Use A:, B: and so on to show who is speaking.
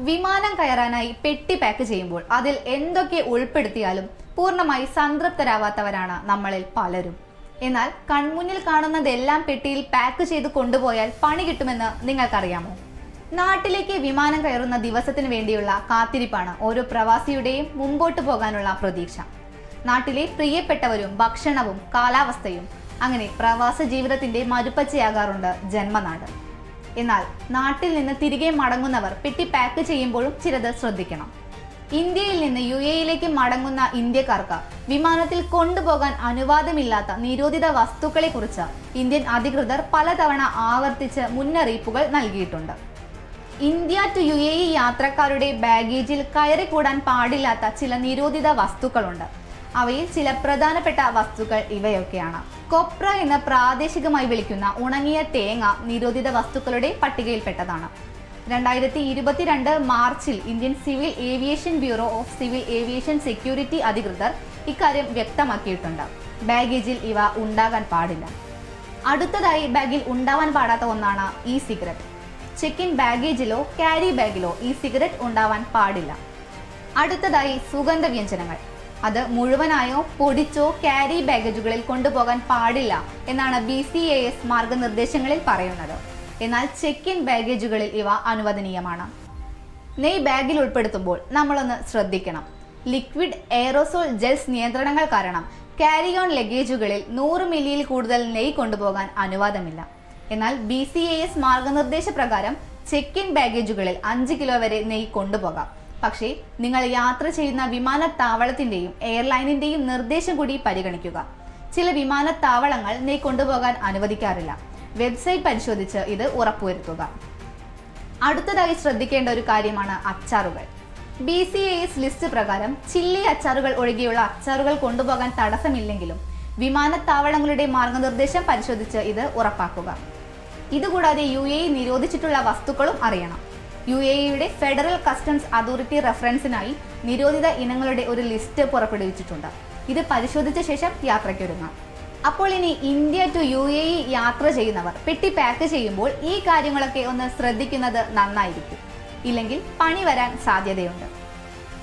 A: വിമാനം കയറാനായി പെട്ടി പാക്ക് ചെയ്യുമ്പോൾ അതിൽ എന്തൊക്കെ ഉൾപ്പെടുത്തിയാലും പൂർണ്ണമായി സംതൃപ്തരാവാത്തവരാണ് നമ്മളിൽ പലരും എന്നാൽ കൺമുന്നിൽ കാണുന്നതെല്ലാം പെട്ടിയിൽ പാക്ക് ചെയ്ത് കൊണ്ടുപോയാൽ പണി കിട്ടുമെന്ന് നിങ്ങൾക്കറിയാമോ നാട്ടിലേക്ക് വിമാനം കയറുന്ന ദിവസത്തിന് വേണ്ടിയുള്ള കാത്തിരിപ്പാണ് ഓരോ പ്രവാസിയുടെയും മുമ്പോട്ട് പോകാനുള്ള പ്രതീക്ഷ നാട്ടിലെ പ്രിയപ്പെട്ടവരും ഭക്ഷണവും കാലാവസ്ഥയും അങ്ങനെ പ്രവാസ ജീവിതത്തിന്റെ മരുപ്പച്ചയാകാറുണ്ട് ജന്മനാട് എന്നാൽ നാട്ടിൽ നിന്ന് തിരികെ മടങ്ങുന്നവർ പെട്ടി പാക്ക് ചെയ്യുമ്പോഴും ചിലത് ശ്രദ്ധിക്കണം ഇന്ത്യയിൽ നിന്ന് യു എയിലേക്ക് മടങ്ങുന്ന ഇന്ത്യക്കാർക്ക് വിമാനത്തിൽ കൊണ്ടുപോകാൻ അനുവാദമില്ലാത്ത നിരോധിത വസ്തുക്കളെ കുറിച്ച് ഇന്ത്യൻ അധികൃതർ പലതവണ ആവർത്തിച്ച് മുന്നറിയിപ്പുകൾ നൽകിയിട്ടുണ്ട് India to U A E യാത്രക്കാരുടെ ബാഗേജിൽ കയറിക്കൂടാൻ പാടില്ലാത്ത ചില നിരോധിത വസ്തുക്കളുണ്ട് അവയിൽ ചില പ്രധാനപ്പെട്ട വസ്തുക്കൾ ഇവയൊക്കെയാണ് കൊപ്ര എന്ന് പ്രാദേശികമായി വിളിക്കുന്ന ഉണങ്ങിയ തേങ്ങ നിരോധിത വസ്തുക്കളുടെ പട്ടികയിൽപ്പെട്ടതാണ് രണ്ടായിരത്തി ഇരുപത്തിരണ്ട് മാർച്ചിൽ Indian civil aviation bureau of civil aviation security അധികൃതർ ഇക്കാര്യം വ്യക്തമാക്കിയിട്ടുണ്ട് ബാഗേജിൽ ഇവ ഉണ്ടാകാൻ പാടില്ല അടുത്തതായി ബാഗിൽ ഉണ്ടാവാൻ പാടാത്ത ഒന്നാണ് ഇ സിഗരറ്റ് ചെക്ക് ഇൻ ബാഗേജിലോ ക്യാരി ബാഗിലോ ഈ സിഗരറ്റ് ഉണ്ടാവാൻ പാടില്ല അടുത്തതായി സുഗന്ധ വ്യഞ്ജനങ്ങൾ അത് മുഴുവനായോ പൊടിച്ചോ ക്യാരി ബാഗേജുകളിൽ കൊണ്ടുപോകാൻ പാടില്ല എന്നാണ് ബി സി എ എസ് മാർഗനിർദ്ദേശങ്ങളിൽ പറയുന്നത് എന്നാൽ ചെക്ക് ഇൻ ബാഗേജുകളിൽ ഇവ അനുവദനീയമാണ് നെയ് ബാഗിൽ ഉൾപ്പെടുത്തുമ്പോൾ നമ്മളൊന്ന് ശ്രദ്ധിക്കണം ലിക്വിഡ് എയറോസോൾ ജെൽസ് നിയന്ത്രണങ്ങൾ കാരണം ക്യാരി ഓൺ ലഗേജുകളിൽ നൂറ് മില്ലിയിൽ കൂടുതൽ നെയ് കൊണ്ടുപോകാൻ അനുവാദമില്ല എന്നാൽ ബി സി എ എസ് മാർഗനിർദ്ദേശ പ്രകാരം ചെക്ക് ഇൻ ബാഗേജുകളിൽ അഞ്ച് കിലോ വരെ നെയ് കൊണ്ടുപോകാം പക്ഷേ നിങ്ങൾ യാത്ര ചെയ്യുന്ന വിമാനത്താവളത്തിന്റെയും എയർലൈനിന്റെയും നിർദ്ദേശം കൂടി പരിഗണിക്കുക ചില വിമാനത്താവളങ്ങൾ നെയ് കൊണ്ടുപോകാൻ അനുവദിക്കാറില്ല വെബ്സൈറ്റ് പരിശോധിച്ച് ഇത് ഉറപ്പുവരുത്തുക അടുത്തതായി ശ്രദ്ധിക്കേണ്ട ഒരു കാര്യമാണ് അച്ചാറുകൾ B C A S list പ്രകാരം ചില്ലി അച്ചാറുകൾ ഒഴികെയുള്ള അച്ചാറുകൾ കൊണ്ടുപോകാൻ തടസ്സമില്ലെങ്കിലും വിമാനത്താവളങ്ങളുടെ മാർഗനിർദ്ദേശം പരിശോധിച്ച് ഇത് ഉറപ്പാക്കുക ഇതുകൂടാതെ യു എ നിരോധിച്ചിട്ടുള്ള വസ്തുക്കളും അറിയണം യു എ ഇയുടെ ഫെഡറൽ കസ്റ്റംസ് അതോറിറ്റി റെഫറൻസിനായി നിരോധിത ഇനങ്ങളുടെ ഒരു ലിസ്റ്റ് പുറപ്പെടുവിച്ചിട്ടുണ്ട് ഇത് പരിശോധിച്ച ശേഷം യാത്രയ്ക്കൊരുങ്ങാം അപ്പോൾ ഇനി India to U A E യാത്ര ചെയ്യുന്നവർ പെട്ടി പാക്ക് ചെയ്യുമ്പോൾ ഈ കാര്യങ്ങളൊക്കെ ഒന്ന് ശ്രദ്ധിക്കുന്നത് നന്നായിരിക്കും ഇല്ലെങ്കിൽ പണി വരാൻ സാധ്യതയുണ്ട്